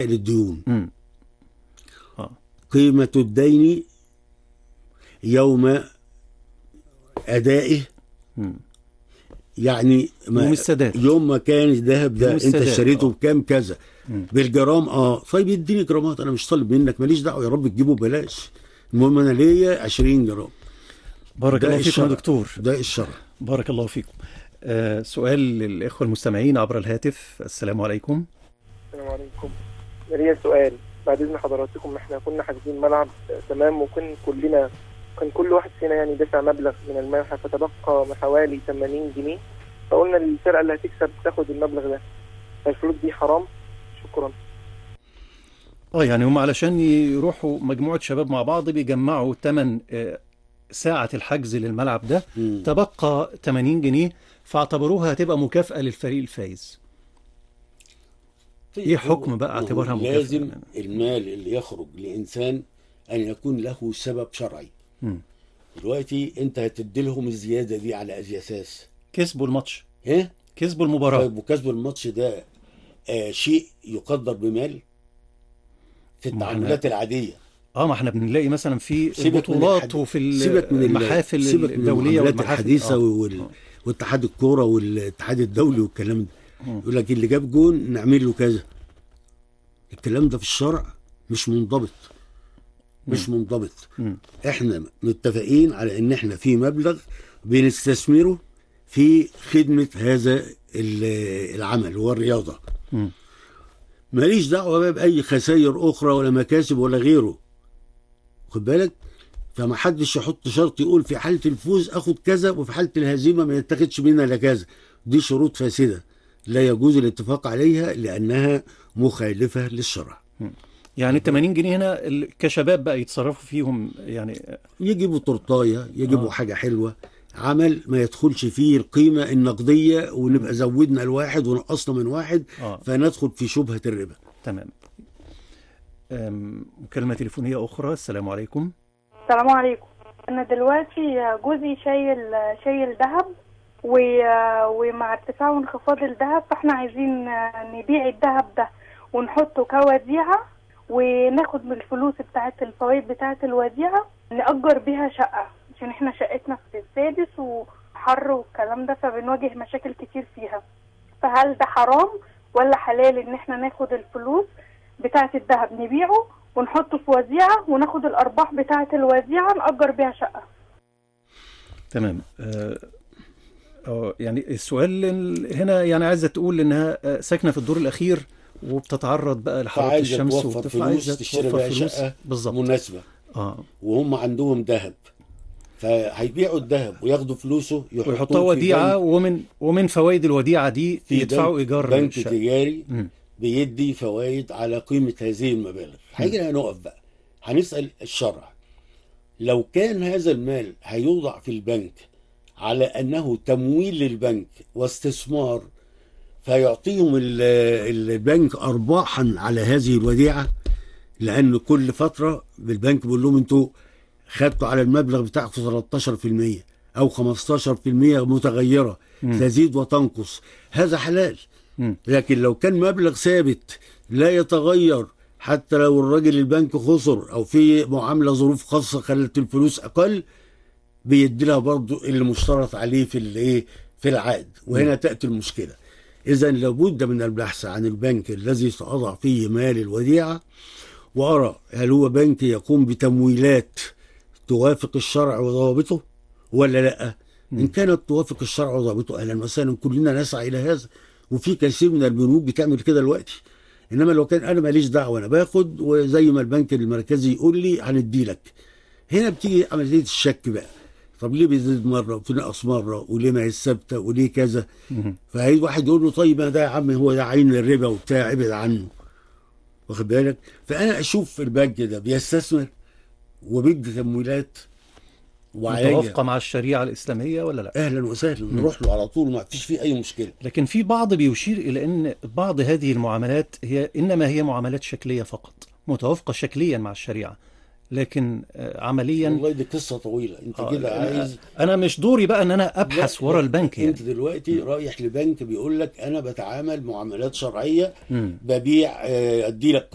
للديون مم. اه قيمة الدين يوم أدائه مم. يعني ما يوم السداد. يوم ما كان الذهب ده يوم انت السداد، اشتريته آه. بكام كذا مم. بالجرام اه طيب اديني جرامات انا مش طالب منك ماليش دعوه يا رب تجيبه ببلاش المهم انا ليا 20 جرام بارك ده الله فيكم يا الشرع. دكتور ده الشرع بارك الله فيكم آه سؤال للإخوة المستمعين عبر الهاتف السلام عليكم السلام عليكم ليا سؤال بعد اذن حضراتكم احنا كنا حاجزين ملعب آه، تمام وكن كلنا كان كل واحد فينا يعني دفع مبلغ من المنحة فتبقى حوالي 80 جنيه فقلنا للفرقة اللي هتكسب تاخد المبلغ ده فالفلوس دي حرام شكرا اه يعني هم علشان يروحوا مجموعة شباب مع بعض بيجمعوا تمن آه، ساعة الحجز للملعب ده مم. تبقى 80 جنيه فاعتبروها هتبقى مكافأة للفريق الفايز ايه حكم بقى هو اعتبارها مكافأة؟ لازم المال اللي يخرج لانسان ان يكون له سبب شرعي مم. دلوقتي انت هتدي لهم الزياده دي على اي اساس كسبوا الماتش ايه كسبوا المباراة طيب وكسب الماتش ده آه شيء يقدر بمال في ما احنا- التعاملات العاديه اه ما احنا بنلاقي مثلا في سيبك من البطولات الحد- وفي سيبك من ال- المحافل سيبك من الدولية المعاملات والمحافل الحديثه آه. وال... آه. واتحاد الكوره والاتحاد الدولي والكلام ده مم. يقول لك اللي جاب جون نعمل له كذا الكلام ده في الشرع مش منضبط مش منضبط مم. احنا متفقين على ان احنا في مبلغ بنستثمره في خدمه هذا ال- العمل والرياضه مم. ماليش دعوه بقى باي خسائر اخرى ولا مكاسب ولا غيره خد بالك فما حدش يحط شرط يقول في حاله الفوز اخد كذا وفي حاله الهزيمه ما يتخذش منها الا كذا دي شروط فاسده لا يجوز الاتفاق عليها لانها مخالفه للشرع يعني ال 80 جنيه هنا ال- كشباب بقى يتصرفوا فيهم يعني يجيبوا تورتايه يجيبوا آه. آه. حاجه حلوه عمل ما يدخلش فيه القيمه النقديه ونبقى زودنا الواحد ونقصنا من واحد اه فندخل في شبهه الربا تمام أم، مكالمة تليفونية أخرى السلام عليكم السلام عليكم انا دلوقتي جوزي شايل شايل ذهب و- ومع ارتفاع وانخفاض الذهب فاحنا عايزين نبيع الذهب ده ونحطه كوديعة وناخد من الفلوس بتاعت الفوائد بتاعت الوديعة نأجر بيها شقة عشان احنا شقتنا في السادس وحر والكلام ده فبنواجه مشاكل كتير فيها فهل ده حرام ولا حلال ان احنا ناخد الفلوس بتاعت الذهب نبيعه ونحطه في وديعة وناخد الأرباح بتاعة الوديعة نأجر بيها شقة تمام آه، آه، يعني السؤال ال- هنا يعني عايزة تقول إنها آه، ساكنة في الدور الأخير وبتتعرض بقى لحرارة فعايزة الشمس توفر وبتبقى فلوس عايزة تشتري توفر بيها فلوس شقة بالظبط مناسبه اه وهم عندهم ذهب فهيبيعوا الذهب وياخدوا فلوسه يحطوه ويحطها في وديعة بنك- ومن ومن فوائد الوديعة دي في يدفعوا بنك- إيجار بنك الشقة. تجاري مم. بيدي فوائد على قيمة هذه المبالغ هيجي هنقف بقى هنسأل الشرع لو كان هذا المال هيوضع في البنك على أنه تمويل للبنك واستثمار فيعطيهم ال- البنك أرباحا على هذه الوديعة لأن كل فترة بالبنك بيقول لهم أنتوا خدتوا على المبلغ بتاعكم 13% أو 15% متغيرة مم. تزيد وتنقص هذا حلال مم. لكن لو كان مبلغ ثابت لا يتغير حتى لو الراجل البنك خسر او في معامله ظروف خاصه خلت الفلوس اقل بيدي لها برضه اللي مشترط عليه في الايه في العقد وهنا تاتي المشكله اذا لابد من البحث عن البنك الذي ساضع فيه مال الوديعه وارى هل هو بنك يقوم بتمويلات توافق الشرع وضوابطه ولا لا ان كانت توافق الشرع وضوابطه اهلا وسهلا كلنا نسعى الى هذا وفي كثير من البنوك بتعمل كده دلوقتي انما لو كان انا ماليش دعوه انا باخد وزي ما البنك المركزي يقول لي هندي لك هنا بتيجي عمليه الشك بقى طب ليه بيزيد مره وتنقص مره وليه ما هي ثابته وليه كذا مم. فهي واحد يقول له طيب ما ده يا عم هو ده عين الربا وبتاع ابعد عنه واخد بالك فانا اشوف في البنك ده بيستثمر وبيدي تمويلات وعليا متوافقة مع الشريعة الإسلامية ولا لا اهلا وسهلا نروح له على طول ما فيش فيه اي مشكله لكن في بعض بيشير إلى أن بعض هذه المعاملات هي إنما هي معاملات شكلية فقط متوافقة شكليا مع الشريعة لكن آه، عمليا والله دي قصه طويله انت آه، كده أنا- عايز أنا مش دوري بقى أن أنا أبحث لا، ورا لا، البنك يعني انت دلوقتي رايح لبنك بيقول لك انا بتعامل معاملات شرعيه مم. ببيع آه، ادي لك